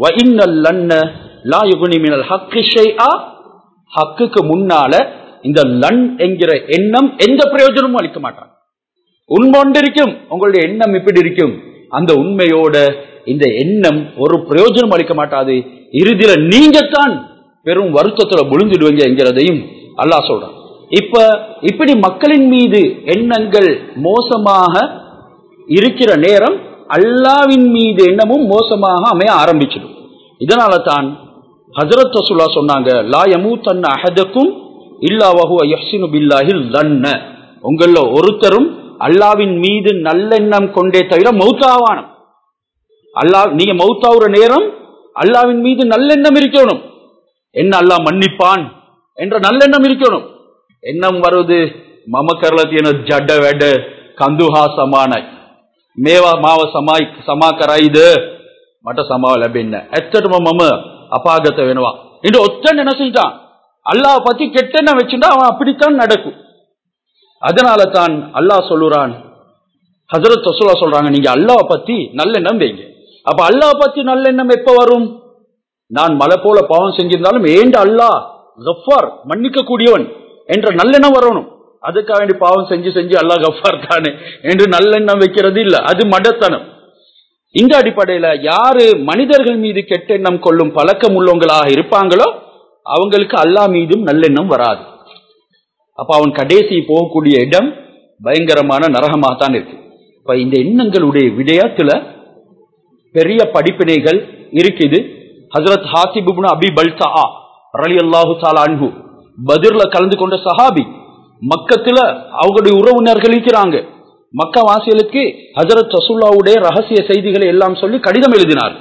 ஹக்குக்கு முன்னால இந்த லன் என்கிற எண்ணம் எந்த பிரயோஜனமும் அளிக்க மாட்டாங்க உண்மை இருக்கும் உங்களுடைய எண்ணம் இப்படி இருக்கும் அந்த உண்மையோட இந்த எண்ணம் ஒரு பிரயோஜனம் அளிக்க மாட்டாது இறுதியில நீங்க தான் பெரும் வருத்தத்துல விழுந்துடுவீங்க என்கிறதையும் அல்லாஹ் சொல்றான் இப்ப இப்படி மக்களின் மீது எண்ணங்கள் மோசமாக இருக்கிற நேரம் அல்லாவின் மீது எண்ணமும் மோசமாக அமைய ஆரம்பிச்சிடும் இதனால தான் ஹசரத் ரசூலா சொன்னாங்க லா யமூத்தன்ன அஹதக்கும் இல்லா வஹுவ யஹ்சினு பில்லாஹில் தன்ன உங்கள ஒருத்தரும் அல்லாவின் மீது நல்லெண்ணம் கொண்டே தவிர மௌத்தாவானம் அல்லாஹ் நீங்க மௌத்தாவுற நேரம் அல்லாவின் மீது நல்லெண்ணம் இருக்கணும் என்ன அல்லாஹ் மன்னிப்பான் என்ற நல்லெண்ணம் இருக்கணும் எண்ணம் வருவது මම කරලා තියෙන ජඩ වැඩ කඳු හා සමානයි. මේවා මාව සමායි සමා කරයිද මට සමාව ලැබෙන්නේ නැහැ. ඇත්තටම මම අපාගත වෙනවා. என்று ஒத்தன் என்ன செஞ்சான் அல்லாஹ் பத்தி கெட்டெண்ண வச்சுட்டா அவன் அப்படித்தான் நடக்கும் அதனால தான் அல்லாஹ் சொல்லுறான் ஹசரத் ரசூலா சொல்றாங்க நீங்க அல்லாஹ் பத்தி நல்லெண்ணம் வைங்க அப்ப அல்லாஹ் பத்தி நல்லெண்ணம் எப்ப வரும் நான் மலை போல பாவம் செஞ்சிருந்தாலும் ஏண்ட அல்லாஹ் கஃபார் மன்னிக்க கூடியவன் என்ற நல்லெண்ணம் வரணும் அதுக்காக வேண்டி பாவம் செஞ்சு செஞ்சு அல்லாஹ் கஃபார் தானே என்று நல்லெண்ணம் வைக்கிறது இல்ல அது மடத்தனம் இந்த அடிப்படையில யாரு மனிதர்கள் மீது கெட்டெண்ணம் கொள்ளும் பழக்கம் உள்ளவங்களாக இருப்பாங்களோ அவங்களுக்கு அல்லாஹ் மீதும் நல்லெண்ணம் வராது அப்ப அவன் கடைசி போகக்கூடிய இடம் பயங்கரமான நரகமாகத்தான் இருக்கு இப்ப இந்த எண்ணங்களுடைய விடயத்துல பெரிய படிப்பினைகள் இருக்குது ஹசரத் ஹாசிபுப்னு அபி பல்தா ரலி அல்லாஹு தாலா அன்ஹு பதிர்ல கலந்து கொண்ட சஹாபி மக்கத்துல அவங்களுடைய உறவினர்கள் இருக்கிறாங்க மக்க வாசிகளுக்கு ஹசரத் ரசூல்லாவுடைய ரகசிய செய்திகளை எல்லாம் சொல்லி கடிதம் எழுதினார்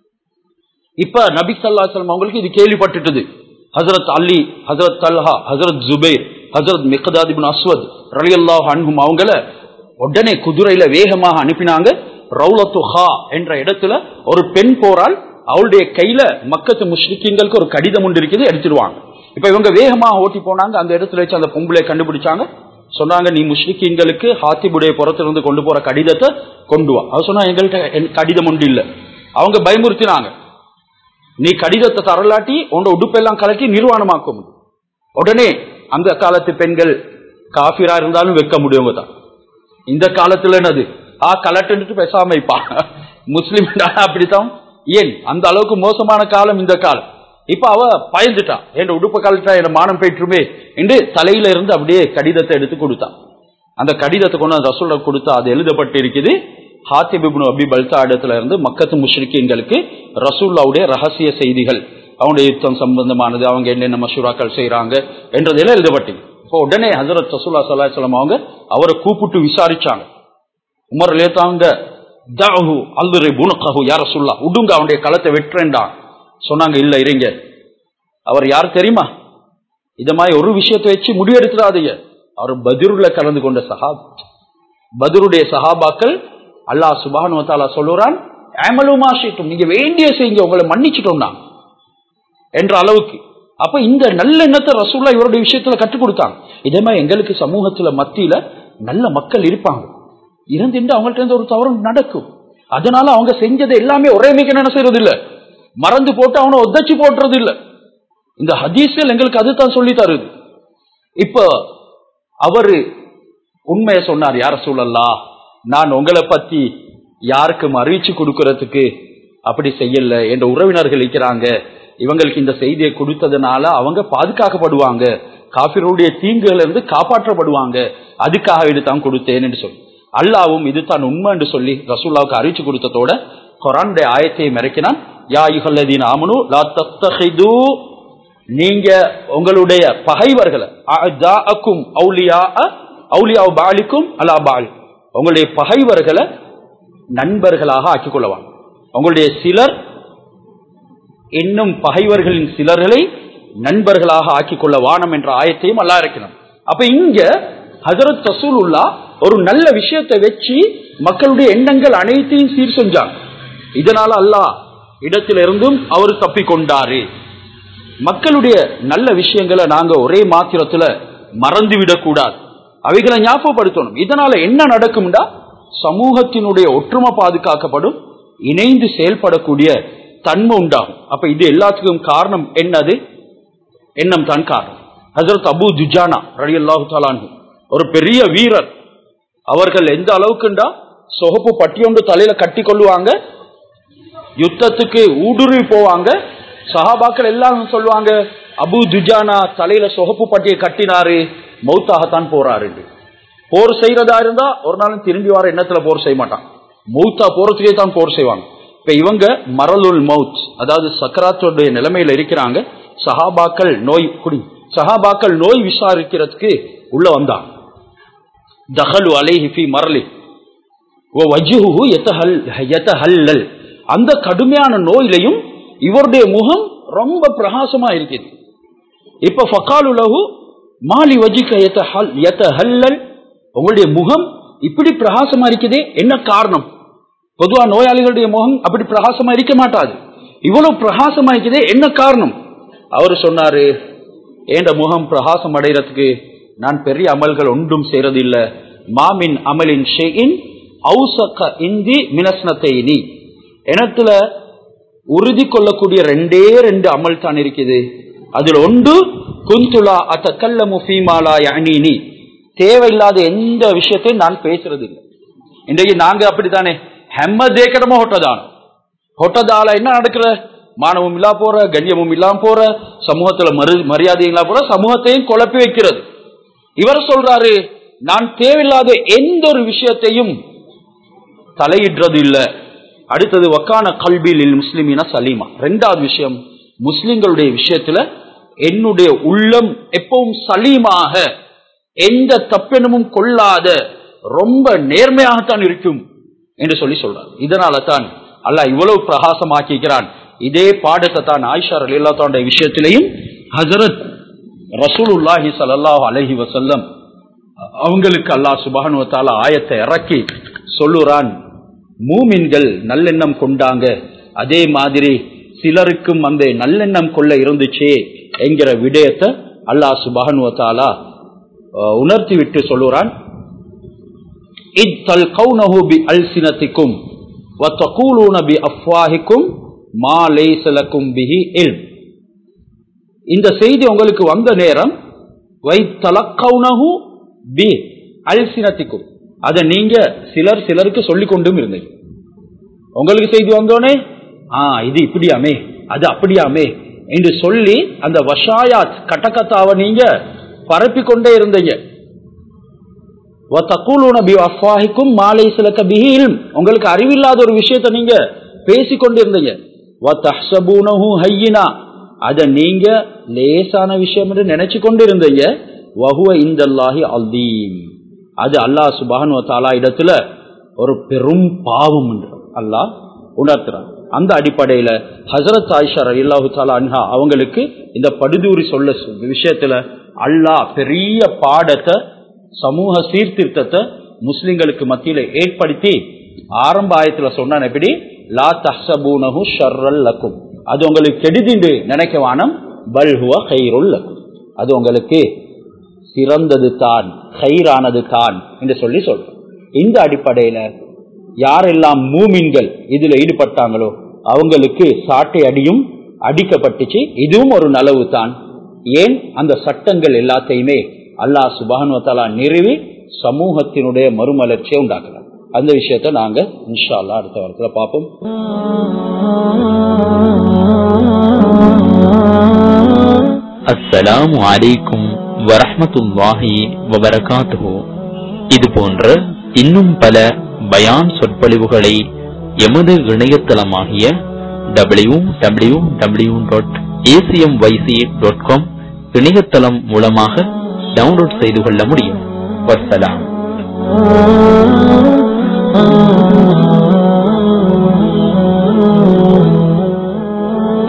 இப்ப நபி சல்லாஹம் அவங்களுக்கு இது கேள்விப்பட்டுட்டது ஹசரத் அலி ஹசரத் தல்ஹா ஹசரத் ஜுபைர் ஹசரத் மிகதாத் இப்னு அஸ்வத் ரலி அல்லாஹ் அன்ஹும் அவங்கள உடனே குதிரையில வேகமாக அனுப்பினாங்க ரவுலத்து ஹா என்ற இடத்துல ஒரு பெண் போரால் அவளுடைய கையில மக்கத்து முஸ்லிக்கீங்களுக்கு ஒரு கடிதம் ஒன்று இருக்குது எடுத்துருவாங்க இப்ப இவங்க வேகமாக ஓட்டி போனாங்க அந்த இடத்துல வச்சு அந்த பொம்பளை கண்டுபிடிச்சாங்க சொன்னாங்க நீ முஸ்லிக்கீங்களுக்கு ஹாத்திபுடைய புறத்திலிருந்து கொண்டு போற கடிதத்தை கொண்டு வா அவ சொன்னா எங்கள்கிட்ட என் கடிதம் ஒன்று இல்ல அவங்க பயமுறுத்தினாங்க நீ கடிதத்தை தரலாட்டி உன்னோட உடுப்பெல்லாம் கலட்டி நிர்வாணமாக்கும் உடனே அந்த காலத்து பெண்கள் காஃபிரா இருந்தாலும் வைக்க முடியுங்க தான் இந்த காலத்துல என்னது ஆ கலட்டுன்ட்டு பேசாம வைப்பா முஸ்லிம் அப்படித்தான் ஏன் அந்த அளவுக்கு மோசமான காலம் இந்த காலம் இப்ப அவ பயந்துட்டா என் உடுப்ப கலட்டா என் மானம் போயிட்டுருமே என்று தலையில இருந்து அப்படியே கடிதத்தை எடுத்து கொடுத்தான் அந்த கடிதத்தை கொண்டு அந்த ரசூல கொடுத்தா அது எழுதப்பட்டு இருக்குது ஹாத்திபிபுனு அபி பல்தா இடத்துல இருந்து மக்கத்து முஷ்ரிக்கீன்களுக்கு ரசூல்லாவுடைய ரகசிய செய்திகள் அவனுடைய யுத்தம் சம்பந்தமானது அவங்க என்னென்ன மசூராக்கள் செய்யறாங்க என்றதெல்லாம் எழுதப்பட்டு இப்போ உடனே ஹசரத் ரசூல்லா சல்லாஹ் அவங்க அவரை கூப்பிட்டு விசாரிச்சாங்க உமர் லேத்தாங்க தஹு அல்லுரை புனக்கஹு யார சொல்லா உடுங்க அவனுடைய களத்தை வெட்டுறேன்டா சொன்னாங்க இல்ல இருங்க அவர் யார் தெரியுமா இத மாதிரி ஒரு விஷயத்தை வச்சு முடிவெடுத்துடாதீங்க அவர் பதிருல கலந்து கொண்ட சஹாப் பதிருடைய சஹாபாக்கள் அல்லாஹ் சுபானு தாலா சொல்லுறான் ஏமலுமா ஷீட்டும் நீங்க வேண்டிய செய்யுங்க உங்களை மன்னிச்சிட்டோம்னா என்ற அளவுக்கு அப்ப இந்த நல்லெண்ணத்தை ரசூல்லா இவருடைய விஷயத்துல கற்றுக் கொடுத்தாங்க இதே மாதிரி எங்களுக்கு சமூகத்துல மத்தியில நல்ல மக்கள் இருப்பாங்க இருந்துட்டு அவங்கள்ட்ட இருந்து ஒரு தவறு நடக்கும் அதனால அவங்க செஞ்சதை எல்லாமே ஒரே மிக என்ன செய்யறது இல்ல மறந்து போட்டு அவனை ஒத்தச்சு போட்டுறது இல்ல இந்த ஹதீஸ்கள் எங்களுக்கு அதுதான் சொல்லி தருது இப்ப அவரு உண்மையை சொன்னார் யார சூழல்லா நான் உங்களை பத்தி யாருக்கும் அறிவிச்சு கொடுக்கறதுக்கு அப்படி செய்யல என்ற உறவினர்கள் இருக்கிறாங்க இவங்களுக்கு இந்த செய்தியை கொடுத்ததுனால அவங்க பாதுகாக்கப்படுவாங்க காபிர்களுடைய தீங்குகள் இருந்து காப்பாற்றப்படுவாங்க அதுக்காக இதுதான் கொடுத்தேன் என்று சொல்லி அல்லாவும் இதுதான் உண்மை என்று சொல்லி ரசூல்லாவுக்கு அறிவிச்சு கொடுத்ததோட குரானுடைய ஆயத்தையை மிரக்கினான் யா யுகல்லதீன் ஆமனு லா தத்தஹிது நீங்க உங்களுடைய பகைவர்களை அஅதாஅக்கும் அவுலியா அவுலியா பாலிக்கும் அலா பால் உங்களுடைய பகைவர்களை நண்பர்களாக ஆக்கிக் கொள்ளவான் உங்களுடைய சிலர் இன்னும் பகைவர்களின் சிலர்களை நண்பர்களாக ஆக்கிக் கொள்ள வானம் என்ற ஆயத்தையும் அல்லா இருக்கணும் அப்ப இங்க ஹசரத் ரசூலுல்லா ஒரு நல்ல விஷயத்தை வச்சு மக்களுடைய எண்ணங்கள் அனைத்தையும் சீர் செஞ்சாங்க இதனால அல்லாஹ் இடத்துல இருந்தும் அவர் தப்பிக்கொண்டாரு மக்களுடைய நல்ல விஷயங்களை நாங்க ஒரே மாத்திரத்துல மறந்து விடக்கூடாது அவைகளை ஞாபகப்படுத்தணும் இதனால என்ன நடக்கும்டா சமூகத்தினுடைய ஒற்றுமை பாதுகாக்கப்படும் இணைந்து செயல்படக்கூடிய தன்மை உண்டாகும் அப்ப இது எல்லாத்துக்கும் காரணம் என்னது எண்ணம் தான் காரணம் ஹசரத் அபு துஜானா ரலி அல்லாஹு ஒரு பெரிய வீரர் அவர்கள் எந்த அளவுக்குண்டா சொகப்பு பட்டியொன்று தலையில கட்டி கொள்ளுவாங்க யுத்தத்துக்கு ஊடுருவி போவாங்க சஹாபாக்கள் எல்லாம் சொல்லுவாங்க அபு துஜானா தலையில சொகப்பு பட்டியை கட்டினாரு மௌத்தாகத்தான் போறாரு போர் செய்யறதா இருந்தா ஒரு நாளும் திரும்பி வர எண்ணத்துல போர் செய்ய மாட்டான் மௌத்தா போறதுக்கே தான் போர் செய்வாங்க இப்ப இவங்க மரலுல் மவுத் அதாவது சக்கராத்துடைய நிலைமையில இருக்கிறாங்க சஹாபாக்கள் நோய் குடி சஹாபாக்கள் நோய் விசாரிக்கிறதுக்கு உள்ள வந்தாங்க தஹலு அலைஹி ஃபி மரலி ஓ வஜுஹு யதஹல் யதஹல்லல் அந்த கடுமையான நோயிலையும் இவருடைய முகம் ரொம்ப பிரகாசமா இருக்குது இப்ப ஃபகாலு லஹு மாலி வஜிக யதஹல் யதஹல்லல் உங்களுடைய முகம் இப்படி பிரகாசமா இருக்குதே என்ன காரணம் பொதுவா நோயாளிகளுடைய முகம் அப்படி பிரகாசமா இருக்க மாட்டாது இவ்வளவு பிரகாசமா இருக்குதே என்ன காரணம் அவர் சொன்னாரு ஏண்ட முகம் பிரகாசம் அடைகிறதுக்கு நான் பெரிய அமல்கள் ஒன்றும் செய்யறது இல்ல மாமின் அமலின் ஷெயின் ஔசக இந்தி மினஸ்னத்தைனி எனத்துல உறுதி கொள்ளக்கூடிய ரெண்டே ரெண்டு அமல் தான் இருக்குது அதில் ஒன்று குந்துலா அத்த கல்ல முஃபீமாலா யனீனி தேவையில்லாத எந்த விஷயத்தையும் நான் பேசுறது இல்லை இன்றைக்கு நாங்க அப்படித்தானே ஹெம்ம தேக்கடமா ஹொட்டதான் ஹொட்டதால என்ன நடக்கிற மானமும் இல்லா போற கண்ணியமும் இல்லாம போற சமூகத்துல மறு மரியாதையும் இல்லாம போற சமூகத்தையும் குழப்பி வைக்கிறது இவர் சொல்றாரு நான் தேவையில்லாத எந்த ஒரு விஷயத்தையும் தலையிடுறது இல்ல அடுத்தது வக்கான கல்வியில் முஸ்லிமினா சலீமா ரெண்டாவது விஷயம் முஸ்லிம்களுடைய விஷயத்துல என்னுடைய உள்ளம் எப்பவும் சலீமாக எந்த தப்பெனமும் கொள்ளாத ரொம்ப நேர்மையாகத்தான் இருக்கும் என்று சொல்லி சொல்றார் இதனால தான் அல்லாஹ் இவ்வளவு பிரகாசமாக்கிக்கிறான் இதே பாடத்தை தான் ஆயிஷா அலில்லாத்தாண்ட விஷயத்திலையும் ஹசரத் ரசூலுல்லாஹி ஸல்லல்லாஹு அலைஹி வஸல்லம் அவங்களுக்கு அல்லாஹ் சுபஹானு வத்தால ஆயத்தை இறக்கி சொல்லுறான் மூமின்கள் நல்லெண்ணம் கொண்டாங்க அதே மாதிரி சிலருக்கும் அந்த நல்லெண்ணம் கொள்ள இருந்துச்சே என்கிற விடயத்தை அல்லாஹ் சுபஹானு வத்தாலா உணர்த்தி விட்டு சொல்லுறான் இத் தல்கௌனஹு பி அல்சினத்திக்கும் வத்தகூலூன பி அஃப்வாஹிக்கும் மா லைஸ லக்கும் பிஹி இல்ம் இந்த செய்தி உங்களுக்கு வந்த நேரம் வை தலக்கவுனஹு பி அல்சினத்திக்கும் அதை நீங்க சிலர் சிலருக்கு சொல்லிக் கொண்டும் இருந்தீங்க உங்களுக்கு செய்தி வந்தோடனே ஆ இது இப்படியாமே அது அப்படியாமே என்று சொல்லி அந்த வஷாயாத் கட்டக்கத்தாவை நீங்க பரப்பி கொண்டே இருந்தீங்க அஃபாஹிக்கும் மாலை சிலக்க பிஹிலும் உங்களுக்கு அறிவில்லாத ஒரு விஷயத்தை நீங்க பேசிக்கொண்டு இருந்தீங்க அத நீங்க லேசான விஷயம் என்று நினைச்சு கொண்டு இருந்தீங்க வகுவ இந்தல்லாஹி அல்தீம் அது அல்லாஹ் சுபான் தாலா இடத்துல ஒரு பெரும் பாவம் என்று அல்லாஹ் உணர்த்துறான் அந்த அடிப்படையில ஹசரத் ஆயிஷா அல்லாஹு தாலா அன்ஹா அவங்களுக்கு இந்த படுதூரி சொல்ல விஷயத்துல அல்லாஹ் பெரிய பாடத்தை சமூக சீர்திருத்தத்தை முஸ்லிம்களுக்கு மத்தியில ஏற்படுத்தி ஆரம்ப ஆயத்துல சொன்னான் எப்படி லா தஹ்சபூனஹு ஷர்ரல் லக்கும் அது உங்களுக்கு கெடுதிண்டு நினைக்க வானம் பல்ஹுவ ஹைருல் லக்கும் அது உங்களுக்கு சிறந்தது தான் ஹைரானது தான் என்று சொல்லி சொல்றோம் இந்த அடிப்படையில யாரெல்லாம் மூமின்கள் இதுல ஈடுபட்டாங்களோ அவங்களுக்கு சாட்டை அடியும் அடிக்கப்பட்டுச்சு இதுவும் ஒரு நலவு தான் ஏன் அந்த சட்டங்கள் எல்லாத்தையுமே அல்லாஹ் சுபானுவத்தாலா நிறுவி சமூகத்தினுடைய மறுமலர்ச்சியை உண்டாக்குறாங்க அந்த விஷயத்தை நாங்க இன்ஷா அல்லா அடுத்த வாரத்துல பார்ப்போம் அஸ்ஸலாமு அலைக்கும் வரஹ்மத்துல்லாஹி வபரகாத்துஹு இது போன்ற இன்னும் பல பயான் சொற்பொழிவுகளை எமது இணையதளமாகிய W W W dot ACM YC dot com இணையதளம் மூலமாக டவுன்லோட் செய்து கொள்ள முடியும் வசலாம்